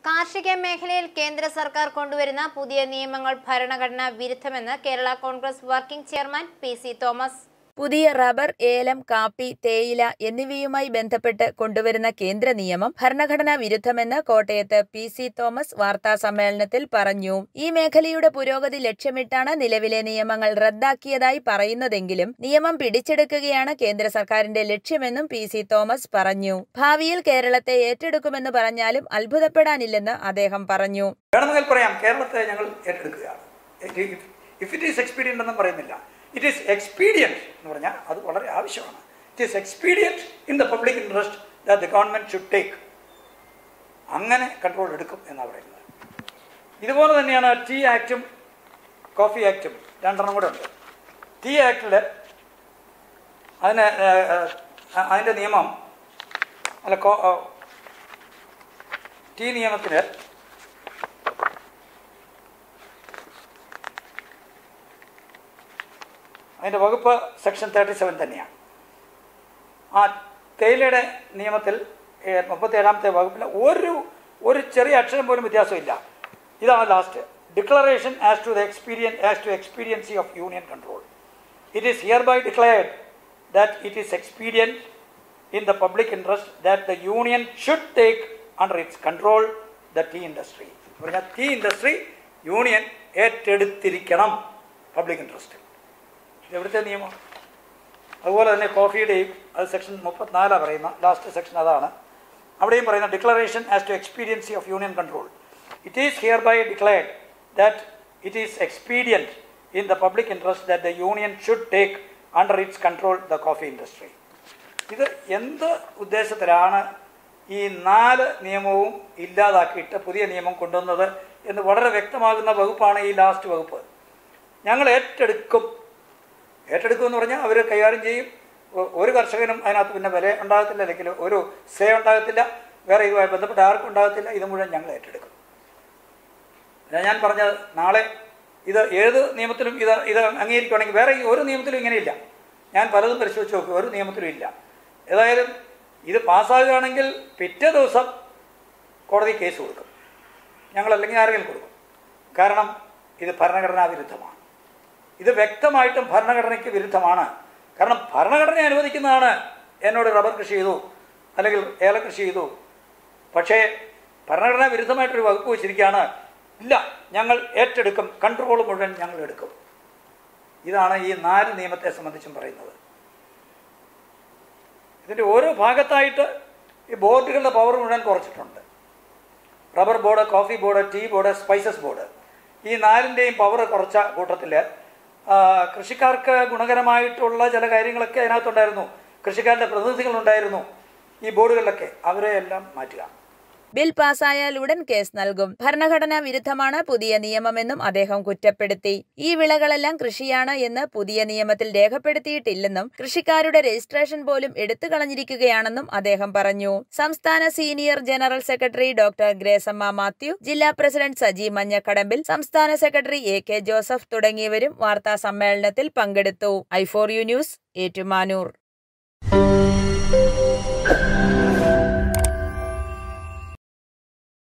കാർഷിക മേഖലയിൽ കേന്ദ്ര സർക്കാർ കൊണ്ടുവരുന്ന പുതിയ നിയമങ്ങൾ ഭരണഘടനാ വിരുദ്ധമെന്ന് Kerala Congress working chairman P C Thomas പുതിയ റബ്ബർ ഏലം കാപ്പി തേയില എന്നിവയുമായി ബന്ധപ്പെട്ട് കൊണ്ടുവരുന്ന കേന്ദ്ര നിയമം ഭരണഘടനാ വിരുദ്ധമെന്ന് കോട്ടയത്ത് പി സി തോമസ് വാർത്താ സമ്മേളനത്തിൽ പറഞ്ഞു ഈ മേഖലയുടെ പുരോഗതി ലക്ഷ്യമിട്ടാണ് നിലവിലെ നിയമങ്ങൾ റദ്ദാക്കിയതായി പറയുന്നതെങ്കിലും നിയമം പിടിച്ചെടുക്കുകയാണ് കേന്ദ്ര സർക്കാരിന്റെ ലക്ഷ്യമെന്നും പി സി തോമസ് പറഞ്ഞു ഭാവിയിൽ കേരളത്തെ ഏറ്റെടുക്കുമെന്ന് പറഞ്ഞാലും അത്ഭുതപ്പെടാനില്ലെന്ന് അദ്ദേഹം പറഞ്ഞു വേണമെങ്കിൽ പറയാം കേരളത്തെ ഞങ്ങൾ ഏറ്റെടുക്കുകയാണ് ഇഫ് ഇറ്റ് ഈസ് എക്സ്പീഡിയൻ്റ് എന്നും പറയുന്നില്ല ഇറ്റ് ഈസ് എക്സ്പീഡിയൻറ്റ് എന്ന് പറഞ്ഞാൽ അത് വളരെ ആവശ്യമാണ് it is expedient in the public interest that the government should take അങ്ങനെ കൺട്രോൾ എടുക്കും എന്നാണ് പറയുന്നത് ഇതുപോലെ തന്നെയാണ് ടീ ആക്റ്റും കോഫി ആക്റ്റും രണ്ടെണ്ണം കൂടെ ഉണ്ട് ടീ ആക്ടിൽ അതിന് ഏഹ്, ഏഹ്, അതിൻ്റെ നിയമം അല്ല കോ ടീ നിയമത്തിൽ അതിൻ്റെ വകുപ്പ് സെക്ഷൻ തേർട്ടി സെവൻ തന്നെയാണ് ആ തേയിലയുടെ നിയമത്തിൽ മുപ്പത്തി ഏഴാമത്തെ വകുപ്പിൽ ഒരു ഒരു ചെറിയ അക്ഷരം പോലും വ്യത്യാസമില്ല ഇതാണ് last declaration as to the expedient as to expediency of union control it is hereby declared that it is expedient in the public interest that the union should take under its control the tea industry പറഞ്ഞാൽ tea industry union ഏറ്റെടുത്തിരിക്കണം public ഇൻട്രസ്റ്റിൽ ഇത് എവിടുത്തെ നിയമം അതുപോലെ തന്നെ കോഫിയുടെയും അത് section മുപ്പത്തിനാലാണ് പറയുന്ന ലാസ്റ്റ് സെക്ഷൻ അതാണ് അവിടെയും പറയുന്ന declaration as to expediency of union control it is hereby declared that it is expedient in the public interest that the union should take under its control the coffee industry ഇത് എന്ത് ഉദ്ദേശത്തിലാണ് ഈ നാല് നിയമവും ഇല്ലാതാക്കിയിട്ട് പുതിയ നിയമം കൊണ്ടുവന്നത് എന്ന് വളരെ വ്യക്തമാകുന്ന വകുപ്പാണ് ഈ ലാസ്റ്റ് വകുപ്പ് ഞങ്ങൾ ഏറ്റെടുക്കും ഏറ്റെടുക്കുമെന്ന് പറഞ്ഞാൽ അവർ കൈകാര്യം ചെയ്യും ഒ- ഒരു കർഷകനും അതിനകത്ത് പിന്നെ വില ഉണ്ടാകത്തില്ല അല്ലെങ്കിൽ ഒരു സേ ഉണ്ടാകത്തില്ല വേറെ ഇതുമായി ബന്ധപ്പെട്ട ആർക്കും ഉണ്ടാകത്തില്ല ഇത് മുഴുവൻ ഞങ്ങൾ ഏറ്റെടുക്കും ഇതാ ഞാൻ പറഞ്ഞത് നാളെ ഇത് ഏത് നിയമത്തിലും ഇത് ഇത് അംഗീകരിക്കുകയാണെങ്കിൽ വേറെ ഈ ഒരു നിയമത്തിലും ഇങ്ങനെയില്ല ഞാൻ പലതും പരിശോധിച്ച് നോക്കി ഒരു നിയമത്തിലും ഇല്ല ഏതായാലും ഇത് പാസ്സാകുകയാണെങ്കിൽ പിറ്റേ ദിവസം കോടതി കേസ് കൊടുക്കും ഞങ്ങളല്ലെങ്കിൽ ആരെങ്കിലും കൊടുക്കും കാരണം ഇത് ഭരണഘടനാ വിരുദ്ധമാണ് ഇത് വ്യക്തമായിട്ടും ഭരണഘടനയ്ക്ക് വിരുദ്ധമാണ് കാരണം ഭരണഘടന അനുവദിക്കുന്നതാണ് എന്നോട് റബ്ബർ കൃഷി ചെയ്തു അല്ലെങ്കിൽ ഏലകൃഷി ചെയ്തു പക്ഷേ ഭരണഘടനാ വിരുദ്ധമായിട്ടൊരു വകുപ്പ് വെച്ചിരിക്കുകയാണ് ഇല്ല ഞങ്ങൾ ഏറ്റെടുക്കും കൺട്രോൾ മുഴുവൻ ഞങ്ങൾ എടുക്കും ഇതാണ് ഈ നാല് നിയമത്തെ സംബന്ധിച്ചും പറയുന്നത് ഇതിൻ്റെ ഓരോ ഭാഗത്തായിട്ട് ഈ ബോർഡുകളുടെ പവർ മുഴുവൻ കുറച്ചിട്ടുണ്ട് rubber board coffee board tea board spices board ഈ നാലിൻ്റെയും പവർ കുറച്ച കൂട്ടത്തിൽ കൃഷിക്കാർക്ക് ഗുണകരമായിട്ടുള്ള ചില കാര്യങ്ങളൊക്കെ അതിനകത്തുണ്ടായിരുന്നു കൃഷിക്കാരുടെ പ്രതിനിധികളുണ്ടായിരുന്നു ഈ ബോർഡുകളിലൊക്കെ അവരെ എല്ലാം മാറ്റുക ബിൽ പാസായാൽ ഉടൻ കേസ് നൽകും ഭരണഘടനാ വിരുദ്ധമാണ് പുതിയ നിയമമെന്നും അദ്ദേഹം കുറ്റപ്പെടുത്തി ഈ വിളകളെല്ലാം കൃഷിയാണ് എന്ന് പുതിയ നിയമത്തിൽ രേഖപ്പെടുത്തിയിട്ടില്ലെന്നും കൃഷിക്കാരുടെ രജിസ്ട്രേഷൻ പോലും എടുത്തു കളഞ്ഞിരിക്കുകയാണെന്നും അദ്ദേഹം പറഞ്ഞു സംസ്ഥാന senior general secretary doctor Gracemma Mathew ജില്ലാ പ്രസിഡന്റ് സജി മഞ്ഞക്കടമ്പിൽ സംസ്ഥാന സെക്രട്ടറി എ കെ ജോസഫ് തുടങ്ങിയവരും വാർത്താ സമ്മേളനത്തിൽ പങ്കെടുത്തു I for you news Ettumanoor